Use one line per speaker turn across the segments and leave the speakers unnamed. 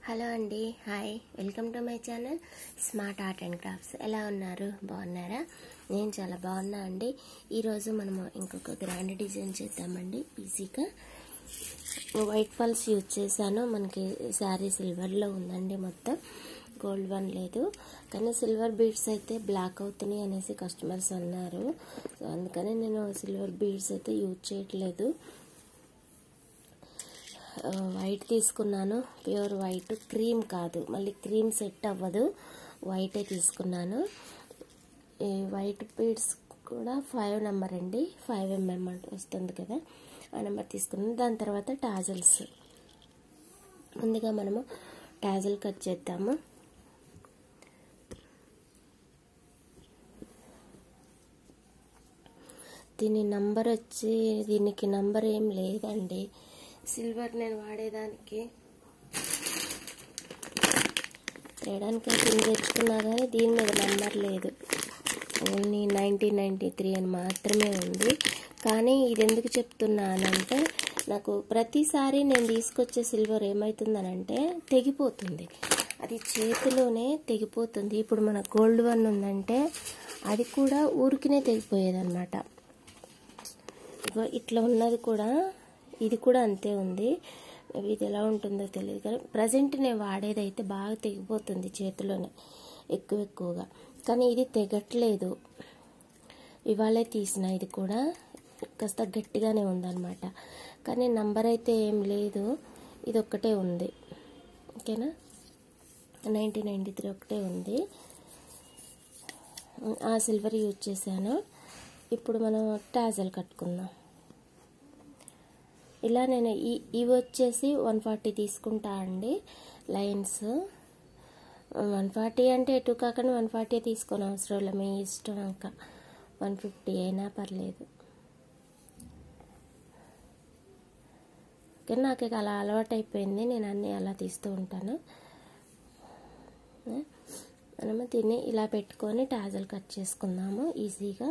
Hello అండి hi welcome to my channel smart art and crafts ఎలా ఉన్నారు బాగున్నారా నేను చాలా బాగున్నా అండి ఈరోజు మనము ఇంకొక గ్రాండ్ డిజైన్ చేద్దామండి ఈజీగా వైట్ ఫాల్స్ యూజ్ చేశాను మనకి శారీ సిల్వర్లో ఉందండి మొత్తం గోల్డ్ వన్ లేదు కానీ సిల్వర్ బీడ్స్ అయితే బ్లాక్ అవుతున్నాయి అనేసి కస్టమర్స్ అన్నారు సో అందుకని నేను సిల్వర్ బీడ్స్ అయితే యూజ్ చేయట్లేదు వైట్ తీసుకున్నాను ప్యూర్ వైట్ క్రీమ్ కాదు మళ్ళీ క్రీమ్ సెట్ అవ్వదు వైటే తీసుకున్నాను ఈ వైట్ బీడ్స్ కూడా ఫైవ్ నెంబర్ అండి ఫైవ్ ఎంఎం వస్తుంది కదా ఆ నెంబర్ తీసుకున్నాను దాని తర్వాత టాజల్స్ ముందుగా మనము టాజల్ కట్ చేద్దాము దీని నంబర్ వచ్చి దీనికి నంబర్ ఏం లేదండి సిల్వర్ నేను వాడేదానికి తేయడానికి కింద తెచ్చుకున్నా కానీ దీని మీద నెంబర్ లేదు ఓన్లీ నైన్టీన్ నైంటీ త్రీ అని మాత్రమే ఉంది కానీ ఇది ఎందుకు చెప్తున్నానంటే నాకు ప్రతిసారి నేను తీసుకొచ్చే సిల్వర్ ఏమవుతుందనంటే తెగిపోతుంది అది చేతిలోనే తెగిపోతుంది ఇప్పుడు మన గోల్డ్ వన్ ఉందంటే అది కూడా ఊరికినే తెగిపోయేదన్నమాట ఇగో ఇట్లా ఉన్నది కూడా ఇది కూడా అంతే ఉంది ఇది ఎలా ఉంటుందో తెలియదు కానీ ప్రజెంట్ నేను వాడేది అయితే బాగా తెగిపోతుంది చేతిలోనే ఎక్కువ ఎక్కువగా కానీ ఇది తెగట్లేదు ఇవాళే తీసిన ఇది కూడా కాస్త గట్టిగానే ఉందన్నమాట కానీ నంబర్ అయితే ఏం లేదు ఇది ఒక్కటే ఉంది ఓకేనా నైన్టీన్ నైంటీ త్రీ ఒకటే ఉంది ఆ సిల్వర్ యూజ్ చేశాను ఇప్పుడు మనం టాజల్ కట్టుకుందాం ఇలా నేను ఈ ఇవి వచ్చేసి వన్ ఫార్టీ తీసుకుంటా అండి లైన్స్ వన్ ఫార్టీ అంటే ఎటు కాకుండా వన్ ఫార్టీ తీసుకొని అవసరం లేదు మీ ఇష్టం ఇంకా వన్ ఫిఫ్టీ అయినా పర్లేదు కానీ నాకు ఇక అలా అలవాటు అయిపోయింది నేను అన్నీ అలా తీస్తూ ఉంటాను మనము దీన్ని ఇలా పెట్టుకొని టాజల్ కట్ చేసుకుందాము ఈజీగా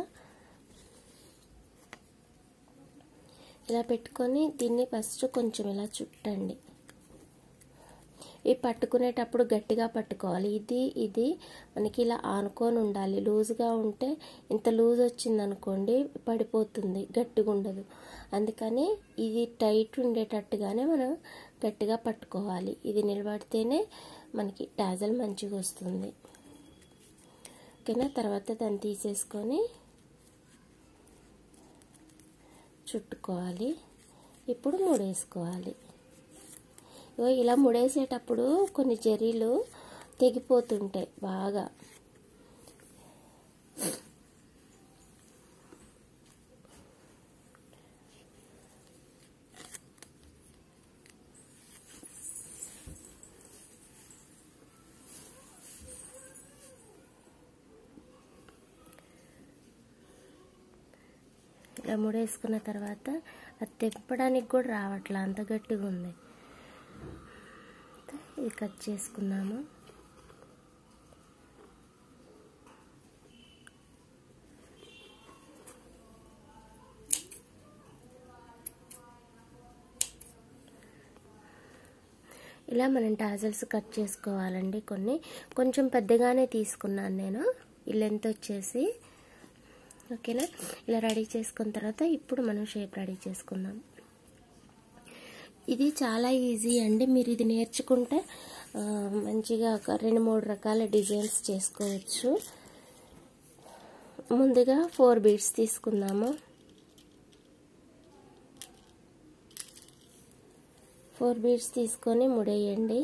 ఇలా పెట్టుకొని దీన్ని ఫస్ట్ కొంచెం ఇలా చుట్టండి ఈ పట్టుకునేటప్పుడు గట్టిగా పట్టుకోవాలి ఇది ఇది మనకి ఇలా ఆనుకొని ఉండాలి లూజ్గా ఉంటే ఇంత లూజ్ వచ్చింది అనుకోండి పడిపోతుంది గట్టిగా ఉండదు అందుకని ఇది టైట్ ఉండేటట్టుగానే మనం గట్టిగా పట్టుకోవాలి ఇది నిలబడితేనే మనకి టాజల్ మంచిగా వస్తుంది ఓకేనా తర్వాత దాన్ని తీసేసుకొని చుట్టుకోవాలి ఇప్పుడు ముడేసుకోవాలి ఇలా ముడేసేటప్పుడు కొన్ని జరీలు తెగిపోతుంటాయి బాగా ఇలా ముడేసుకున్న తర్వాత అది తెప్పడానికి కూడా రావట్లే అంత గట్టిగా ఉంది ఇది కట్ చేసుకున్నాము ఇలా మనం టాజల్స్ కట్ చేసుకోవాలండి కొన్ని కొంచెం పెద్దగానే తీసుకున్నాను నేను ఈ లెంత్ వచ్చేసి ఓకేనా ఇలా రెడీ చేసుకున్న తర్వాత ఇప్పుడు మనం షేప్ రెడీ చేసుకుందాం ఇది చాలా ఈజీ అండి మీరు ఇది నేర్చుకుంటే మంచిగా ఒక రెండు మూడు రకాల డిజైన్స్ చేసుకోవచ్చు ముందుగా ఫోర్ బీడ్స్ తీసుకుందాము ఫోర్ బీడ్స్ తీసుకొని ముడేయండి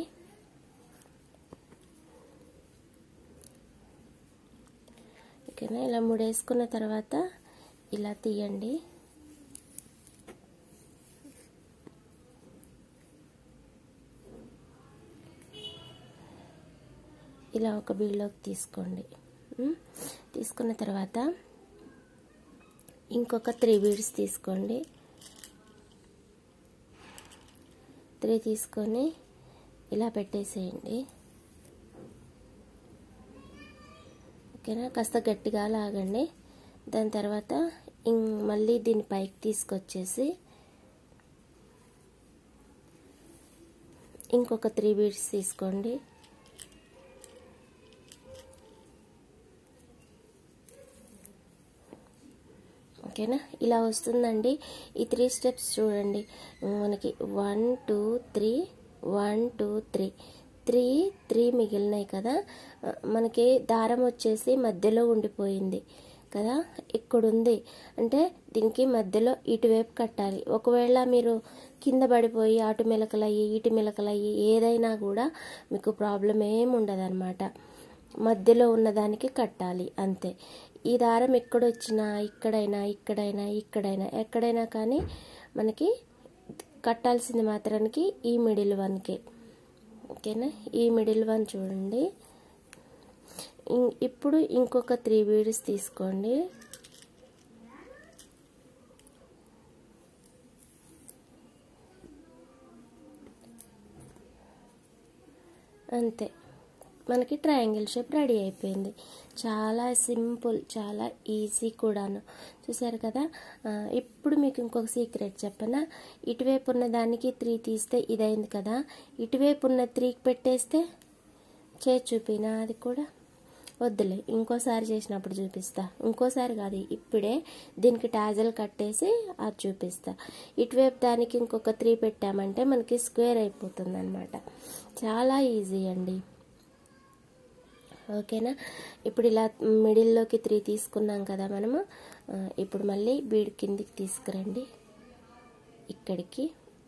ఓకేనా ఇలా ముడేసుకున్న తర్వాత ఇలా తీయండి ఇలా ఒక బీడ్లోకి తీసుకోండి తీసుకున్న తర్వాత ఇంకొక త్రీ బీడ్స్ తీసుకోండి త్రీ తీసుకొని ఇలా పెట్టేసేయండి ఓకేనా కాస్త గట్టిగా లాగండి దాని తర్వాత మళ్ళీ దీన్ని పైకి తీసుకొచ్చేసి ఇంకొక త్రీ బీడ్స్ తీసుకోండి ఓకేనా ఇలా వస్తుందండి ఈ త్రీ స్టెప్స్ చూడండి మనకి one two three one two three three three మిగిలినాయి కదా మనకి దారం వచ్చేసి మధ్యలో ఉండిపోయింది కదా ఇక్కడుంది అంటే దీనికి మధ్యలో ఇటువైపు కట్టాలి ఒకవేళ మీరు కింద పడిపోయి అటు మిలకలయ్యి ఇటు మిలకలయ్యి ఏదైనా కూడా మీకు ప్రాబ్లం ఏమి ఉండదు అనమాట మధ్యలో ఉన్నదానికి కట్టాలి అంతే ఈ దారం ఎక్కడొచ్చినా ఇక్కడైనా ఇక్కడైనా ఇక్కడైనా ఎక్కడైనా కానీ మనకి కట్టాల్సింది మాత్రానికి ఈ మిడిల్ వన్కి ఓకేనా ఈ మిడిల్ వన్ చూడండి ఇప్పుడు ఇంకొక త్రీ బీడ్స్ తీసుకోండి అంతే మనకి ట్రయాంగిల్ షేప్ రెడీ అయిపోయింది చాలా సింపుల్ చాలా ఈజీ కూడాను చూసారు కదా ఇప్పుడు మీకు ఇంకొక సీక్రెట్ చెప్పనా ఇటువైపు ఉన్న దానికి త్రీ తీస్తే ఇదైంది కదా ఇటువైపు ఉన్న త్రీకి పెట్టేస్తే చేసి చూపినా అది కూడా వద్దులే ఇంకోసారి చేసినప్పుడు చూపిస్తా ఇంకోసారి కాదు ఇప్పుడే దీనికి టాజల్ కట్టేసి అది చూపిస్తా ఇటువైపు దానికి ఇంకొక త్రీ పెట్టామంటే మనకి స్క్వేర్ అయిపోతుంది అనమాట చాలా ఈజీ అండి ఓకేనా ఇప్పుడు ఇలా మిడిల్లోకి త్రీ తీసుకున్నాం కదా మనము ఇప్పుడు మళ్ళీ బీడ్ కిందికి తీసుకురండి ఇక్కడికి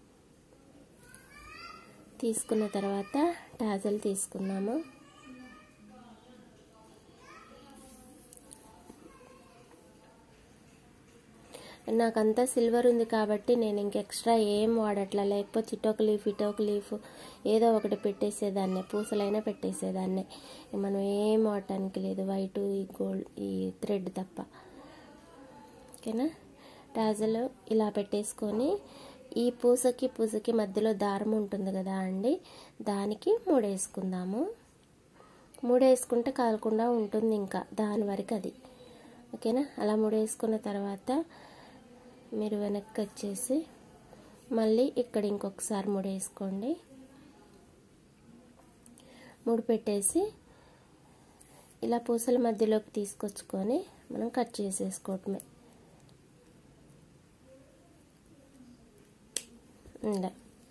తీసుకున్న తర్వాత టాజల్ తీసుకున్నాము నాకంతా సిల్వర్ ఉంది కాబట్టి నేను ఇంక ఎక్స్ట్రా ఏం వాడట్లా లేకపోతే ఇటొక లీఫ్ ఇటొక లీఫ్ ఏదో ఒకటి పెట్టేసేదాన్నే పూసలైనా పెట్టేసేదాన్నే మనం ఏం వాడటానికి లేదు వైట్ ఈ గోల్డ్ ఈ థ్రెడ్ తప్ప ఓకేనా టాజలు ఇలా పెట్టేసుకొని ఈ పూసకి పూసకి మధ్యలో దారం ఉంటుంది కదా అండి దానికి మూడేసుకుందాము మూడేసుకుంటే కాలకుండా ఉంటుంది ఇంకా దాని వరకు అది ఓకేనా అలా మూడేసుకున్న తర్వాత మీరు వెనక్కి వచ్చేసి మళ్ళీ ఇక్కడ ఇంకొకసారి ముడేసుకోండి ముడి పెట్టేసి ఇలా పూసల మధ్యలోకి తీసుకొచ్చుకొని మనం కట్ చేసేసుకోవటమే ఇలా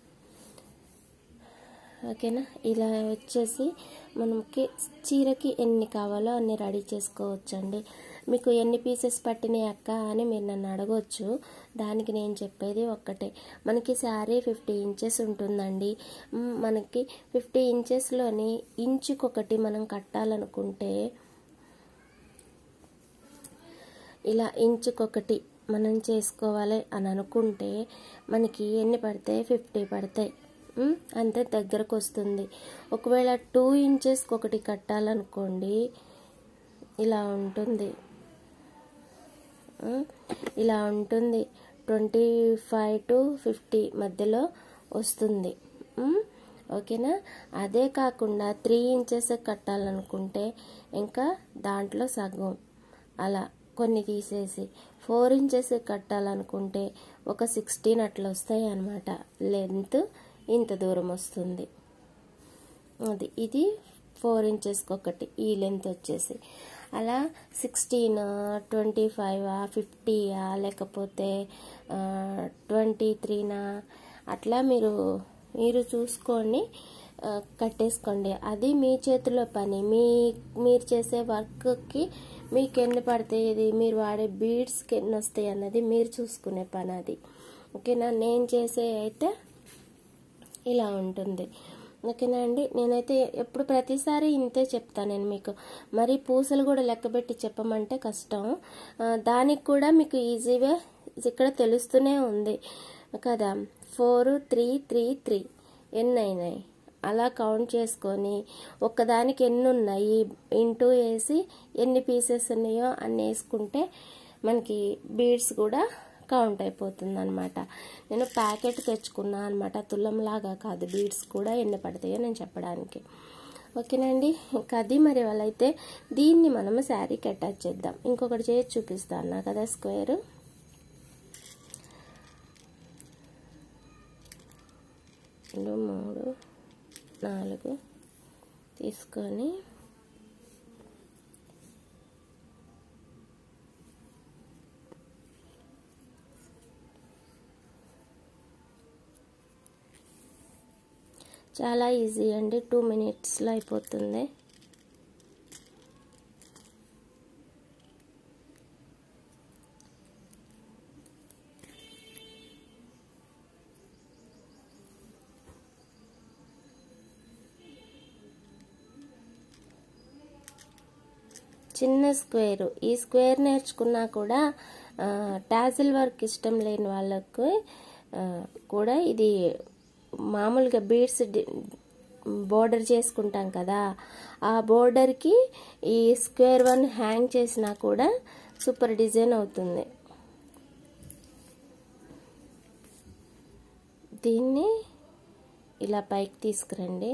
ఓకేనా ఇలా వచ్చేసి మనకి చీరకి ఎన్ని కావాలో అన్ని రెడీ చేసుకోవచ్చండి మీకు ఎన్ని పీసెస్ పట్టినాయి అక్క అని మీరు నన్ను అడగవచ్చు దానికి నేను చెప్పేది ఒక్కటే మనకి శారీ ఫిఫ్టీ ఇంచెస్ ఉంటుందండి మనకి ఫిఫ్టీ ఇంచెస్లోని ఇంచుకొకటి మనం కట్టాలనుకుంటే ఇలా ఇంచుకొకటి మనం చేసుకోవాలి అని అనుకుంటే మనకి ఎన్ని పడతాయి ఫిఫ్టీ పడతాయి అంతే దగ్గరకు వస్తుంది ఒకవేళ టూ ఇంచెస్కి ఒకటి కట్టాలనుకోండి ఇలా ఉంటుంది ఇలా ఉంటుంది ట్వంటీ ఫైవ్ టు ఫిఫ్టీ మధ్యలో వస్తుంది ఓకేనా అదే కాకుండా త్రీ ఇంచెస్ కట్టాలనుకుంటే ఇంకా దాంట్లో సగం అలా కొన్ని తీసేసి ఫోర్ ఇంచెస్ కట్టాలనుకుంటే ఒక సిక్స్టీన్ అట్లా వస్తాయి అన్నమాట లెంత్ ఇంత దూరం వస్తుంది అది ఇది ఫోర్ ఇంచెస్కి ఒకటి ఈ లెంత్ వచ్చేసి అలా సిక్స్టీన్ ట్వంటీ ఫైవ్ ఫిఫ్టీయా లేకపోతే ట్వంటీ త్రీనా అట్లా మీరు మీరు చూసుకొని కట్టేసుకోండి అది మీ చేతిలో పని మీ మీరు చేసే వర్క్కి మీకు ఎన్ని పడతాయి ఇది మీరు వాడే బీడ్స్కి ఎన్ని వస్తాయి అన్నది మీరు చూసుకునే పని అది ఓకేనా నేను చేసే అయితే ఇలా ఉంటుంది ఓకేనా అండి నేనైతే ఎప్పుడు ప్రతిసారి ఇంతే చెప్తాను నేను మీకు మరి పూసలు కూడా లెక్కబెట్టి చెప్పమంటే కష్టం దానికి కూడా మీకు ఈజీగా ఇక్కడ తెలుస్తూనే ఉంది కదా ఫోర్ త్రీ త్రీ త్రీ ఎన్ని అయినాయి అలా కౌంట్ చేసుకొని ఒక్కదానికి ఎన్ని ఉన్నాయి ఇంటూ వేసి ఎన్ని పీసెస్ ఉన్నాయో అన్ని వేసుకుంటే మనకి బీడ్స్ కూడా కౌంట్ అయిపోతుంది అనమాట నేను ప్యాకెట్ తెచ్చుకున్నా అనమాట తులంలాగా కాదు బీడ్స్ కూడా ఎన్ని పడతాయో నేను చెప్పడానికి ఓకేనండి ఇంకా అది మరి వాళ్ళైతే దీన్ని మనము శారీకి అటాచ్ చేద్దాం ఇంకొకటి చేసి చూపిస్తాను కదా స్క్వేర్ రెండు మూడు నాలుగు తీసుకొని చాలా ఈజీ అండి టూ మినిట్స్లో అయిపోతుంది చిన్న స్క్వేర్ ఈ స్క్వేర్ నేర్చుకున్నా కూడా టాజిల్ వర్క్ ఇష్టం లేని వాళ్ళకు ఆ, కూడా ఇది మామూలుగా బీడ్స్ బోర్డర్ చేసుకుంటాం కదా ఆ బోర్డర్కి ఈ స్క్వేర్ వన్ హ్యాంగ్ చేసినా కూడా సూపర్ డిజైన్ అవుతుంది దీన్ని ఇలా పైకి తీసుకురండి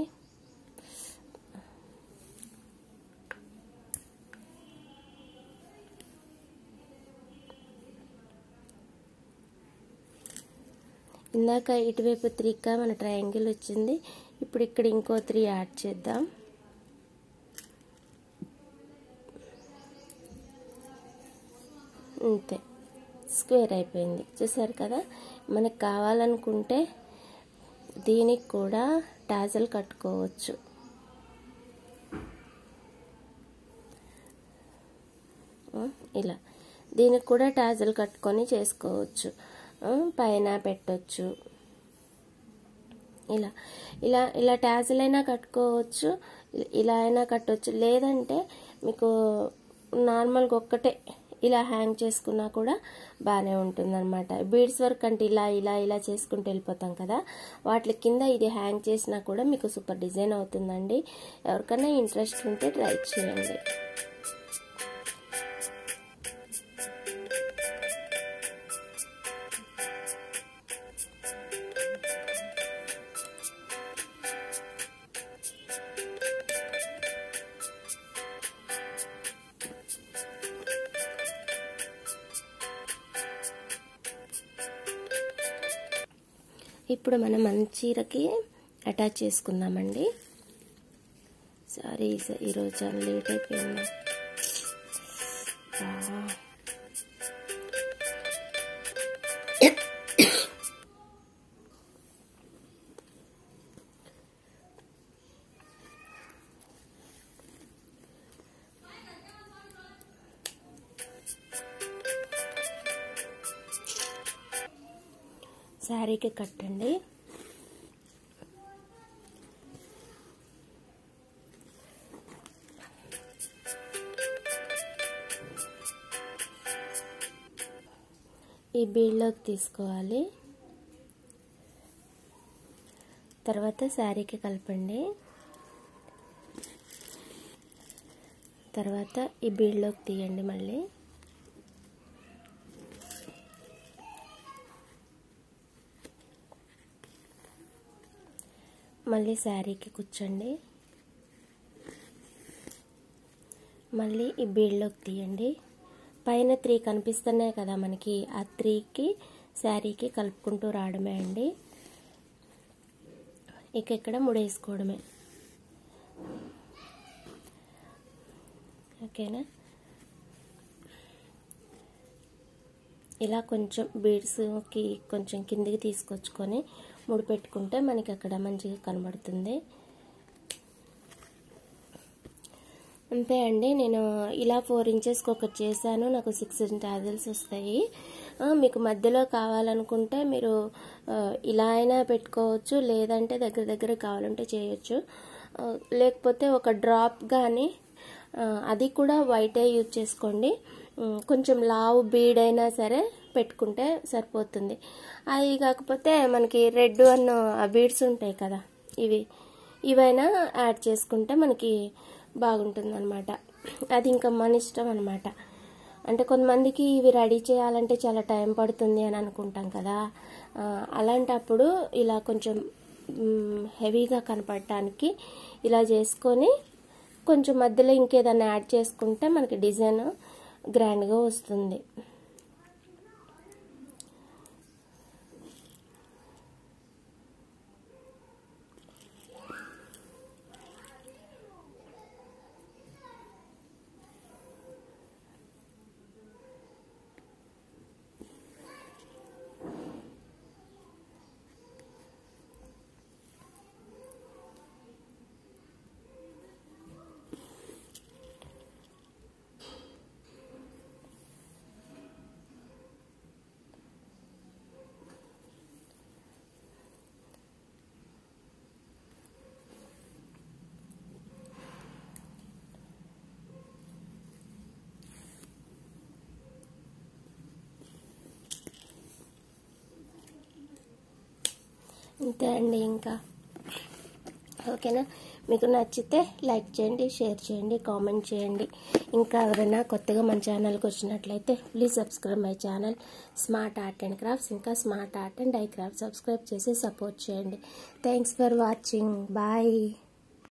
ఇందాక ఇటువైపు త్రీగా మన ట్రయాంగిల్ వచ్చింది ఇప్పుడు ఇక్కడ ఇంకో త్రీ యాడ్ చేద్దాం అంతే స్క్వేర్ అయిపోయింది చూసారు కదా మనకు కావాలనుకుంటే దీనికి కూడా టాజల్ కట్టుకోవచ్చు ఆ, ఇలా దీనికి కూడా టాజల్ కట్టుకొని చేసుకోవచ్చు ఆ, పైన పెట్టొచ్చు ఇలా ఇలా ఇలా టాజల్ అయినా కట్టుకోవచ్చు ఇలా అయినా కట్టవచ్చు లేదంటే మీకు నార్మల్గా ఒక్కటే ఇలా హ్యాంగ్ చేసుకున్నా కూడా బాగానే ఉంటుంది అనమాట బీడ్స్ వర్క్ అంటే ఇలా ఇలా ఇలా చేసుకుంటూ వెళ్ళిపోతాం కదా వాటి కింద ఇది హ్యాంగ్ చేసినా కూడా మీకు సూపర్ డిజైన్ అవుతుందండి ఎవరికైనా ఇంట్రెస్ట్ ఉంటే ట్రై చేయండి ఇప్పుడు మనం మన చీరకి అటాచ్ చేసుకుందామండి సారీ స- ఈరోజు చాలా లేట్ అయిపోయింది ఆ. శారీకి కట్టండి ఈ బీడ్లోకి తీసుకోవాలి తర్వాత శారీకి కలపండి తర్వాత ఈ బీడ్లోకి తీయండి మళ్ళీ మళ్ళీ శారీకి కూర్చోండి మళ్ళీ ఈ బీడ్లోకి తీయండి పైన త్రీ కనిపిస్తున్నాయి కదా మనకి ఆ త్రీకి శారీకి కలుపుకుంటూ రావడమే అండి ఇక ఇక్కడ ముడేసుకోవడమే ఓకేనా ఇలా కొంచెం బీడ్స్కి కొంచెం కిందికి తీసుకొచ్చుకొని ముడి పెట్టుకుంటే మనకి అక్కడ మంచిగా కనబడుతుంది అంతే అండి నేను ఇలా ఫోర్ ఇంచెస్కి ఒకటి చేశాను నాకు సిక్స్ టాజల్స్ వస్తాయి ఆ, మీకు మధ్యలో కావాలనుకుంటే మీరు ఆ, ఇలా అయినా పెట్టుకోవచ్చు లేదంటే దగ్గర దగ్గర కావాలంటే చేయొచ్చు ఆ, లేకపోతే ఒక డ్రాప్ కానీ ఆ, అది కూడా వైటే యూజ్ చేసుకోండి ఉమ్, కొంచెం లావు బీడ్ అయినా సరే పెట్టుకుంటే సరిపోతుంది అది కాకపోతే మనకి రెడ్ అన్న ఆ బీడ్స్ ఉంటాయి కదా ఇవి ఇవైనా యాడ్ చేసుకుంటే మనకి బాగుంటుంది అనమాట అది ఇంకా మన ఇష్టం అనమాట అంటే కొంతమందికి ఇవి రెడీ చేయాలంటే చాలా టైం పడుతుంది అని అనుకుంటాం కదా ఆ, అలాంటప్పుడు ఇలా కొంచెం మ్, హెవీగా కనపడటానికి ఇలా చేసుకొని కొంచెం మధ్యలో ఇంకేదైనా యాడ్ చేసుకుంటే మనకి డిజైన్ గ్రాండ్గా వస్తుంది అంతే అండి ఇంకా ఓకేనా మీకు నచ్చితే లైక్ చేయండి షేర్ చేయండి కామెంట్ చేయండి ఇంకా ఎవరైనా కొత్తగా మన ఛానల్కి వచ్చినట్లయితే please subscribe my channel smart art and crafts ఇంకా smart art and dye craft subscribe చేసి సపోర్ట్ చేయండి థ్యాంక్స్ ఫర్ వాచింగ్ బాయ్